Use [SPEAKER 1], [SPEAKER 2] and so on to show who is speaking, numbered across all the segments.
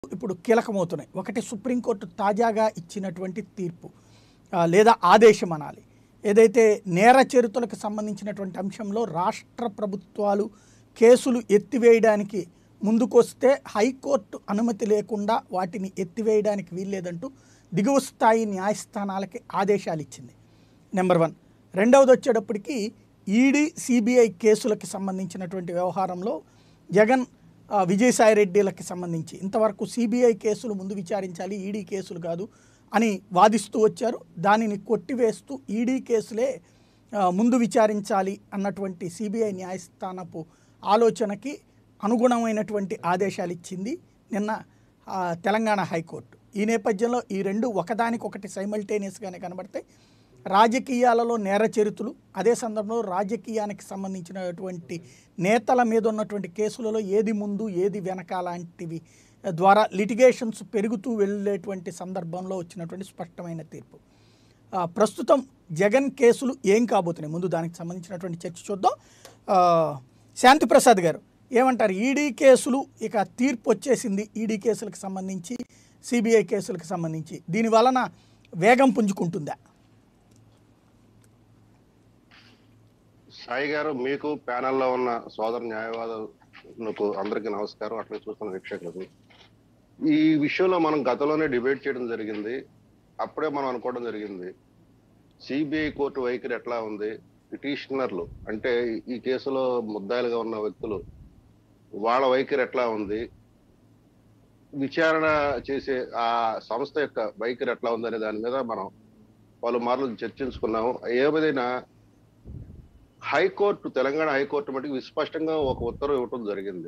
[SPEAKER 1] ఇప్పుడు కీలకమవుతున్నాయి ఒకటి సుప్రీంకోర్టు తాజాగా ఇచ్చినటువంటి తీర్పు ఆ, లేదా ఆదేశం అనాలి ఏదైతే నేర చరిత్రలకు సంబంధించినటువంటి అంశంలో రాష్ట్ర ప్రభుత్వాలు కేసులు ఎత్తివేయడానికి ముందుకొస్తే హైకోర్టు అనుమతి లేకుండా వాటిని ఎత్తివేయడానికి వీల్లేదంటూ దిగువ స్థాయి న్యాయస్థానాలకి ఆదేశాలు ఇచ్చింది నెంబర్ వన్ రెండవది వచ్చేటప్పటికి ఈడీ సిబిఐ కేసులకు సంబంధించినటువంటి వ్యవహారంలో జగన్ ఆ, విజయసాయి రెడ్డిలకి సంబంధించి ఇంతవరకు సిబిఐ కేసులు ముందు విచారించాలి ఈడీ కేసులు కాదు అని వాదిస్తూ వచ్చారు దానిని కొట్టివేస్తూ ఈడీ కేసులే ఆ, ముందు విచారించాలి అన్నటువంటి సిబిఐ న్యాయస్థానపు ఆలోచనకి అనుగుణమైనటువంటి ఆదేశాలు ఇచ్చింది నిన్న ఆ, తెలంగాణ హైకోర్టు ఈ నేపథ్యంలో ఈ రెండు ఒకదానికొకటి సైమల్టేనియస్గానే కనబడతాయి రాజకీయాలలో నేర చరిత్రలు అదే సందర్భంలో రాజకీయానికి సంబంధించినటువంటి నేతల మీద ఉన్నటువంటి కేసులలో ఏది ముందు ఏది వెనక లాంటివి ద్వారా లిటిగేషన్స్ పెరుగుతూ వెళ్ళేటువంటి సందర్భంలో వచ్చినటువంటి స్పష్టమైన తీర్పు ఆ, ప్రస్తుతం జగన్ కేసులు ఏం కాబోతున్నాయి ముందు దానికి సంబంధించినటువంటి చర్చ చూద్దాం ఆ, శాంతి ప్రసాద్ గారు ఏమంటారు ఈడీ కేసులు ఇక తీర్పు వచ్చేసింది ఈడీ కేసులకు సంబంధించి సిబిఐ కేసులకు సంబంధించి దీని వలన వేగం పుంజుకుంటుందా
[SPEAKER 2] సాయి గారు మీకు ప్యానెల్లో ఉన్న సోదర న్యాయవాదులకు అందరికీ నమస్కారం అట్లా చూస్తున్న వీక్షకులకు ఈ విషయంలో మనం గతంలోనే డిబేట్ చేయడం జరిగింది అప్పుడే మనం అనుకోవడం జరిగింది సిబిఐ కోర్టు వైఖరి ఎట్లా ఉంది పిటిషనర్లు అంటే ఈ కేసులో ముద్దాయిలుగా ఉన్న వ్యక్తులు వాళ్ళ వైఖరి ఎట్లా ఉంది విచారణ చేసే ఆ సంస్థ యొక్క వైఖరి ఎట్లా ఉందనే దాని మీద మనం పలుమార్లు చర్చించుకున్నాము ఏదైనా హైకోర్టు తెలంగాణ హైకోర్టు మటుకు విస్పష్టంగా ఒక ఉత్తర్వు ఇవ్వటం జరిగింది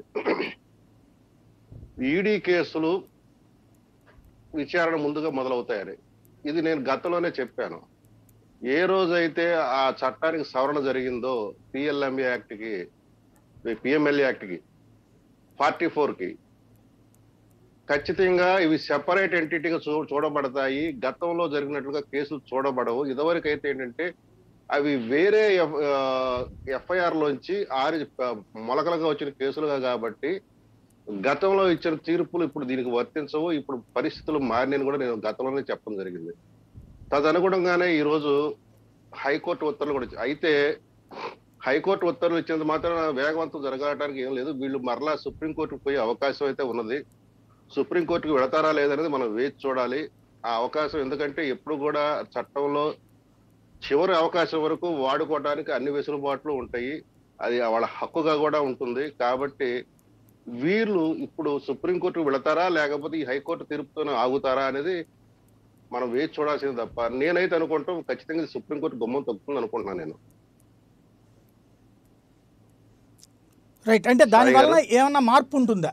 [SPEAKER 2] ఈడీ కేసులు విచారణ ముందుగా మొదలవుతాయని ఇది నేను గతంలోనే చెప్పాను ఏ రోజైతే ఆ చట్టానికి సవరణ జరిగిందో పిఎల్ఎంఏ యాక్ట్ కి పిఎంఎల్ఏ యాక్ట్ కి ఫార్టీ ఫోర్ కి ఖచ్చితంగా ఇవి సెపరేట్ ఎంటిటీగా చూ చూడబడతాయి గతంలో జరిగినట్లుగా కేసులు చూడబడవు ఇదివరకు అయితే ఏంటంటే అవి వేరే ఎఫ్ఐఆర్ లోంచి ఆరి మొలకలుగా వచ్చిన కేసులుగా కాబట్టి గతంలో ఇచ్చిన తీర్పులు ఇప్పుడు దీనికి వర్తించవు ఇప్పుడు పరిస్థితులు మారినని కూడా నేను గతంలోనే చెప్పడం జరిగింది తదనుగుణంగానే ఈ రోజు హైకోర్టు ఉత్తర్వులు కూడా ఇచ్చాయి. అయితే హైకోర్టు ఉత్తర్వులు ఇచ్చినంత మాత్రం వేగవంతం జరగడానికి ఏం లేదు వీళ్ళు మరలా సుప్రీంకోర్టుకు పోయే అవకాశం అయితే ఉన్నది సుప్రీంకోర్టుకు వెళతారా లేదనేది మనం వేచి చూడాలి ఆ అవకాశం ఎందుకంటే ఎప్పుడు కూడా చట్టంలో చివరి అవకాశం వరకు వాడుకోవడానికి అన్ని వెసులుబాట్లు ఉంటాయి అది వాళ్ళ హక్కుగా కూడా ఉంటుంది కాబట్టి వీళ్ళు ఇప్పుడు సుప్రీంకోర్టుకు వెళతారా లేకపోతే ఈ హైకోర్టు తీర్పుతోనే ఆగుతారా అనేది మనం వేచి చూడాల్సింది తప్ప నేనైతే అనుకుంటాం ఖచ్చితంగా ఇది సుప్రీంకోర్టు గుమ్మం తగ్గుతుంది అనుకుంటున్నాను నేను
[SPEAKER 1] రైట్ అంటే దానివల్ల ఏమన్నా మార్పు ఉంటుందా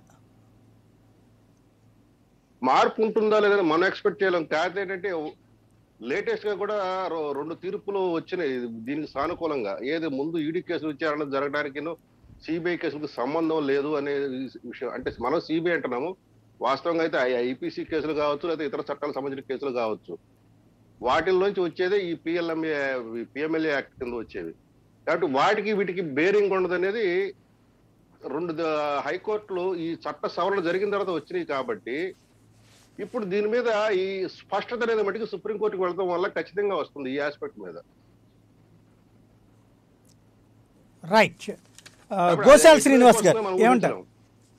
[SPEAKER 2] మార్పు ఉంటుందా లేదని మనం ఎక్స్పెక్ట్ చేయలేం కాకపోతే ఏంటంటే లేటెస్ట్ గా కూడా రో- రెండు తీర్పులు వచ్చినాయి దీనికి సానుకూలంగా ఏది ముందు ఈడీ కేసులు విచారణ జరగడానికి సిబిఐ కేసులకు సంబంధం లేదు అనే విషయం అంటే మనం సిబిఐ అంటున్నాము వాస్తవంగా అయితే ఐపీసీ కేసులు కావచ్చు లేదా ఇతర చట్టాలకు సంబంధించిన కేసులు కావచ్చు వాటిల్లోంచి వచ్చేదే ఈ పిఎల్ఎంఏ పిఎంఎల్ఏ యాక్ట్ కింద వచ్చేవి కాబట్టి వాటికి వీటికి బేరింగ్ ఉండదు అనేది రెండు ద- హైకోర్టులు ఈ చట్ట సవరణ జరిగిన తర్వాత వచ్చినాయి కాబట్టి ఇప్పుడు దీని మీద ఈ స్పష్టత అనేది మటుకు సుప్రీంకోర్టుకు వెళ్ళడం వల్ల ఖచ్చితంగా వస్తుంది ఈ ఆస్పెక్ట్ మీద
[SPEAKER 1] రైట్ ఆ,
[SPEAKER 2] కాబట్టి
[SPEAKER 1] గోశాల
[SPEAKER 2] అదే
[SPEAKER 1] శ్రీనివాస్ గారు
[SPEAKER 2] మనం
[SPEAKER 1] ఏమంటారు
[SPEAKER 2] ఊహించలేం.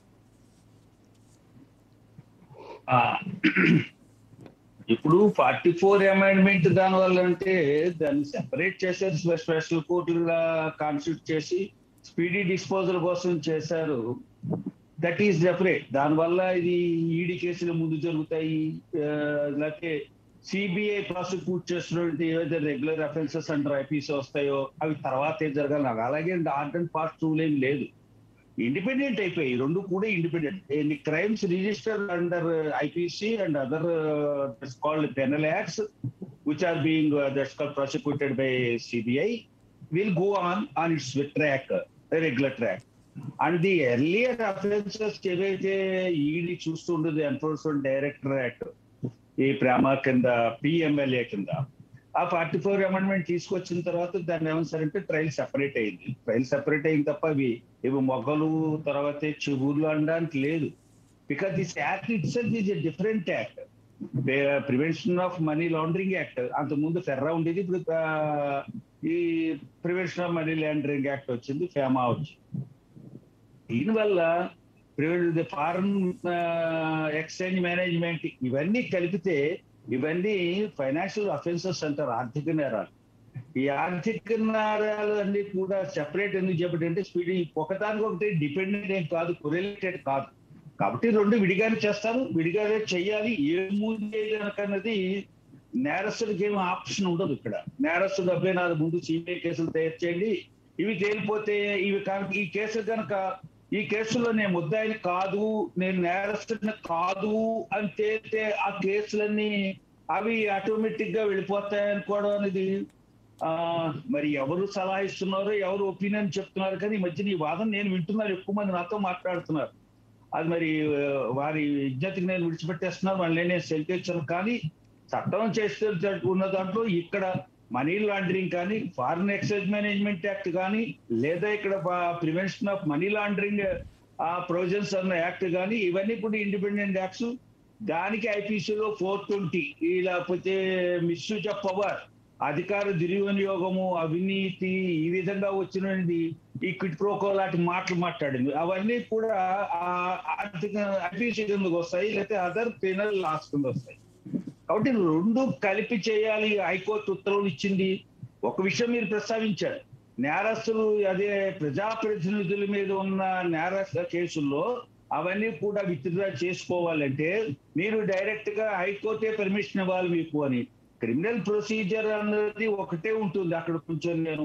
[SPEAKER 3] ఆ, ఇప్పుడు ఫార్టీ ఫోర్ అమెండ్మెంట్ దాని వల్ల అంటే దాన్ని సెపరేట్ చేశారు స్పె- స్పెషల్ కోర్టులుగా కాన్స్టిట్యూట్ చేసి స్పీడీ డిస్పోజల్ కోసం చేశారు దట్ ఈస్ డెఫరెట్ దానివల్ల ఇది ఈడీ కేసులు ముందు జరుగుతాయి ఆ, లేకపోతే సిబిఐ ప్రాసిక్యూట్ చేసినటువంటి ఏవైతే రెగ్యులర్ అఫెన్సెస్ అండర్ ఐపీసీ వస్తాయో అవి తర్వాత ఏం జరగాలి నాకు అలాగే ఆర్ట్ అండ్ పార్ట్ రూల్ ఏం లేదు ఇండిపెండెంట్ అయిపోయాయి ఈ రెండు కూడా ఇండిపెండెంట్ ఎన్ని crimes register under IPC and other called penal acts which are being that's call prosecuted by CBI will go on on its track regular track and the earlier offences ఏవైతే ED చూస్తుండదు enforcement director act ఈ ప్రేమ కింద PMLA కింద ఆ forty four amendment తీసుకొచ్చిన తర్వాత దాన్ని ఏమన్నారంటే ట్రైల్ సెపరేట్ అయింది ట్రైల్ సెపరేట్ అయింది తప్ప అవి ఇవి మొగ్గలు తర్వాత చెవులు అనడానికి లేదు because this act itself is a different act prevention of money laundering act అంతకుముందు ఫెర్రా ఉండేది ఇప్పుడు ఆ, ఈ prevention of money laundering act వచ్చింది ఫేమా వచ్చింది దీనివల్ల ఫారెన్ ఎక్స్చేంజ్ మేనేజ్మెంట్ ఇవన్నీ కలిపితే ఇవన్నీ ఫైనాన్షియల్ అఫెన్సెస్ అంటారు ఆర్థిక నేరాలు ఈ ఆర్థిక నేరాలు అన్ని కూడా సెపరేట్ ఎందుకు చెప్పండి స్పీడ్ ఒకదానికి ఒకటి డిపెండెంట్ ఏం కాదు కొరిలేటెడ్ కాదు కాబట్టి రెండు విడిగానే చేస్తారు విడిగానే చెయ్యాలి ఏ ముందే కనుకన్నది నేరస్తుడికి ఏమి ఆప్షన్ ఉండదు ఇక్కడ నేరస్తుడు అబ్బాయి నాది ముందు సిబిఐ కేసులు తయారు చేయండి ఇవి తేలిపోతే ఇవి కనుక ఈ కేసులు కనుక ఈ కేసులో నేను ముద్దాయిని కాదు నేను నేరస్తుడిని కాదు అని తేలితే ఆ కేసులన్నీ అవి ఆటోమేటిక్ గా వెళ్ళిపోతాయి అనుకోవడం అనేది ఆ మరి ఎవరు సలహా ఇస్తున్నారో ఎవరు ఒపీనియన్ చెప్తున్నారు కానీ ఈ మధ్యన ఈ వాదన నేను వింటున్నారు ఎక్కువ మంది నాతో మాట్లాడుతున్నారు అది మరి ఆ, వారి విజ్ఞతకి నేను విడిచిపెట్టేస్తున్నాను వాళ్ళని నేను సెల్ఫ్ కానీ చట్టం చేస్తే ఉన్న దాంట్లో ఇక్కడ మనీ లాండరింగ్ కానీ ఫారిన్ ఎక్స్చేంజ్ మేనేజ్మెంట్ యాక్ట్ కానీ లేదా ఇక్కడ ప్రివెన్షన్ ఆఫ్ మనీ లాండరింగ్ ఆ ప్రొవిజన్స్ అన్న యాక్ట్ కానీ ఇవన్నీ కూడా ఇండిపెండెంట్ యాక్ట్స్ దానికి ఐపీసీలో ఫోర్ ట్వంటీ లేకపోతే మిస్యూజ్ ఆఫ్ పవర్ అధికార దుర్వినియోగము అవినీతి ఈ విధంగా వచ్చినది ఈ క్విట్ ప్రోకో లాంటి మాటలు మాట్లాడింది అవన్నీ కూడా ఆ ఆర్థిక ఐపీసీ కిందకు వస్తాయి లేకపోతే అదర్ పెనల్ లాస్ కింద వస్తాయి కాబట్టి రెండు కలిపి చేయాలి హైకోర్టు ఉత్తర్వులు ఇచ్చింది ఒక విషయం మీరు ప్రస్తావించారు నేరస్తులు అదే ప్రజాప్రతినిధుల మీద ఉన్న నేరస్థ కేసుల్లో అవన్నీ కూడా విత్డ్రా చేసుకోవాలంటే మీరు డైరెక్ట్ గా హైకోర్టే పర్మిషన్ ఇవ్వాలి మీకు అని క్రిమినల్ ప్రొసీజర్ అన్నది ఒకటే ఉంటుంది అక్కడ కొంచెం నేను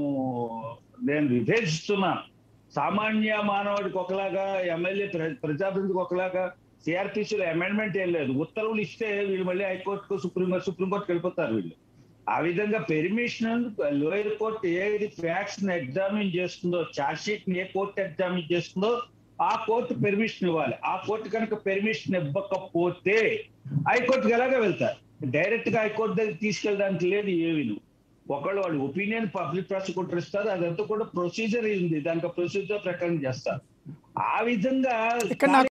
[SPEAKER 3] నేను విభేదిస్తున్నాను సామాన్య మానవుడికి ఒకలాగా ఎమ్మెల్యే ప్రజాప్రతినిధికి ఒకలాగా సిఆర్పిసిలో అమెండ్మెంట్ ఏం లేదు ఉత్తర్వులు ఇస్తే వీళ్ళు మళ్ళీ హైకోర్టుకు సుప్రీం సుప్రీంకోర్టుకు వెళ్ళిపోతారు వీళ్ళు ఆ విధంగా పెర్మిషన్ లోయర్ కోర్టు ఏది ఫ్యాక్ట్స్ ని ఎగ్జామిన్ చేస్తుందో చార్జ్ షీట్ ని ఏ కోర్టు ఎగ్జామిన్ చేస్తుందో ఆ కోర్టు పెర్మిషన్ ఇవ్వాలి ఆ కోర్టు కనుక పెర్మిషన్ ఇవ్వకపోతే హైకోర్టుకి ఎలాగ వెళ్తారు డైరెక్ట్ గా హైకోర్టు దగ్గర తీసుకెళ్ళడానికి లేదు ఏవి ఒకళ్ళు వాళ్ళు ఒపీనియన్ పబ్లిక్ ప్రాసిక్యూటర్ ఇస్తారు అదంతా కూడా ప్రొసీజర్ ఉంది దానికి ప్రొసీజర్ ప్రకారం చేస్తారు ఆ విధంగా
[SPEAKER 1] ఇక్కడ నాకు